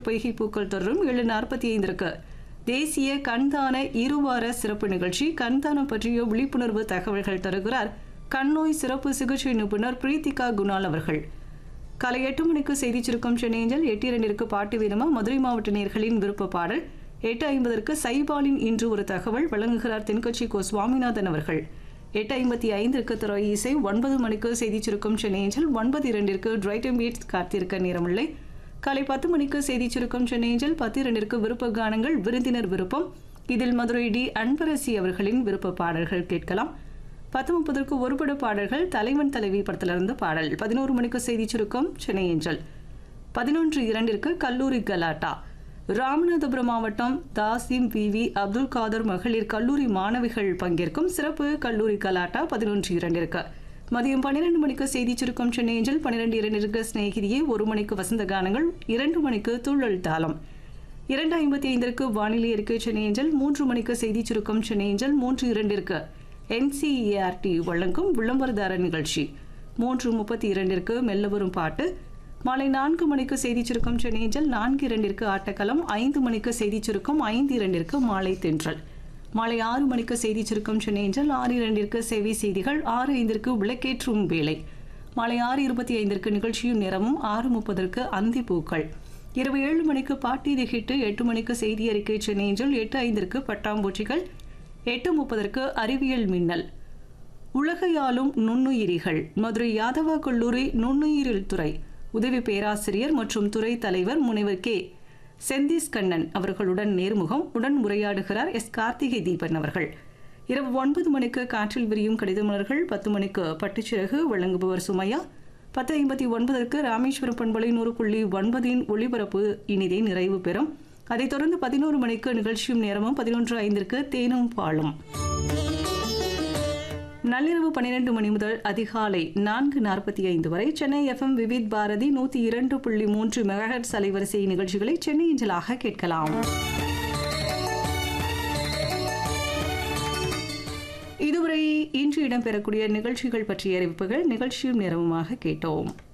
பொய்கை பூக்கள் தொடரும் ஏழு நாற்பத்தி ஐந்திற்கு தேசிய கண்தான இருவார சிறப்பு நிகழ்ச்சி கண்தானம் பற்றிய விழிப்புணர்வு தகவல்கள் தருகிறார் கண்ணோய் சிறப்பு சிகிச்சை நிபுணர் பிரீத்திகா குணால் அவர்கள் காலை எட்டு மணிக்கு செய்திச் சுருக்கம் சென்னையஞ்சல் எட்டு இரண்டிற்கு பாட்டு வீதமா மதுரை மாவட்ட நேர்களின் விருப்ப பாடல் எட்டு ஐம்பதற்கு சைபாலின் இன்று ஒரு தகவல் வழங்குகிறார் தென்கட்சி கோ சுவாமிநாதன் அவர்கள் எட்டு ஐம்பத்தி ஐந்திற்கு துறை இசை ஒன்பது மணிக்கு செய்திச் சுருக்கம் சென்னையஞ்சல் ஒன்பது இரண்டிற்கு டிரைட்டம் பீட்ஸ் காத்திருக்க நேரமில்லை காலை பத்து மணிக்கு செய்திச் சுருக்கம் சென்னையஞ்சல் பத்து இரண்டிற்கு விருப்ப கானங்கள் விருந்தினர் விருப்பம் இதில் மதுரை டி அன்பரசி அவர்களின் விருப்ப பாடல்கள் கேட்கலாம் பத்து முப்பதற்கு ஒருபட பாடல்கள் தலைவன் தலைவி படத்திலிருந்து பாடல் பதினோரு மணிக்கு செய்திச் சுருக்கம் சென்னை ஏஞ்சல் பதினொன்று இரண்டிற்கு கல்லூரி கலாட்டா ராமநாதபுரம் மாவட்டம் தாசிம் வி வி அப்துல் காதர் மகளிர் கல்லூரி மாணவிகள் பங்கேற்கும் சிறப்பு கல்லூரி கலாட்டா பதினொன்று இரண்டிற்கு மதியம் பன்னிரண்டு மணிக்கு செய்திச் சுருக்கம் சென்னை ஏஞ்சல் பன்னிரெண்டு இரண்டிற்கு சிநேகிதியே ஒரு மணிக்கு வசந்த கானங்கள் இரண்டு மணிக்கு துள்ளல் தாளம் இரண்டு ஐம்பத்தி ஐந்திற்கு வானிலை அறிக்கை சென்னை ஏஞ்சல் மூன்று மணிக்கு செய்திச் சுருக்கம் சென்னை ஏஞ்சல் மூன்று இரண்டிற்கு என்சிஇஆர்டி வழங்கும் விளம்பரதார நிகழ்ச்சி மூன்று முப்பத்தி இரண்டிற்கு மெல்ல வரும் பாட்டு மாலை நான்கு மணிக்கு செய்திச் சுருக்கம் சென்னை ஏஞ்சல் நான்கு இரண்டிற்கு ஆட்டக்களம் ஐந்து மணிக்கு செய்திச் சுருக்கம் ஐந்து இரண்டிற்கு மாலை தென்றல் மாலை ஆறு மணிக்கு செய்திச் சுருக்கம் சென்னை ஏஞ்சல் ஆறு இரண்டிற்கு சேவை செய்திகள் ஆறு ஐந்திற்கு விளக்கேற்றும் வேலை மாலை ஆறு இருபத்தி ஐந்திற்கு நிகழ்ச்சியும் நேரமும் ஆறு முப்பதற்கு அந்தி பூக்கள் இரவு ஏழு மணிக்கு பாட்டீதி ஹிட்டு எட்டு மணிக்கு செய்தி அறிக்கை சென்னை ஏஞ்சல் எட்டு ஐந்திற்கு பட்டாம்பூச்சிகள் எட்டு முப்பதற்கு அறிவியல் மின்னல் உலகையாளும் நுண்ணுயிரிகள் மதுரை யாதவா கல்லூரி நுண்ணுயிரில் துறை உதவி பேராசிரியர் மற்றும் துறை தலைவர் முனைவர் கே செந்திஸ் கண்ணன் அவர்களுடன் நேர்முகம் உடன் உரையாடுகிறார் எஸ் கார்த்திகை தீபன் அவர்கள் இரவு ஒன்பது மணிக்கு காற்றில் விரியும் கடிதமலர்கள் பத்து மணிக்கு பட்டுச்சிறகு வழங்குபவர் சுமையா பத்து ஐம்பத்தி ஒன்பதற்கு ராமேஸ்வரம் பண்பலை நூறு புள்ளி ஒன்பதின் ஒளிபரப்பு இனிதே நிறைவு பெறும் அதைத் தொடர்ந்து பதினோரு மணிக்கு நிகழ்ச்சியும் நேரமும் பதினொன்று ஐந்திற்கு தேனும் பாலும் நள்ளிரவு பன்னிரண்டு மணி முதல் அதிகாலை நான்கு நாற்பத்தி ஐந்து வரை சென்னை எஃப்எம் விவித் பாரதி நூற்றி இரண்டு புள்ளி மூன்று மெகாஹெட்ஸ் அலைவரிசை நிகழ்ச்சிகளை சென்னை இஞ்சலாக கேட்கலாம் இதுவரை இன்று இடம்பெறக்கூடிய நிகழ்ச்சிகள் பற்றிய அறிவிப்புகள் நிகழ்ச்சியும் நேரமுமாக கேட்டோம்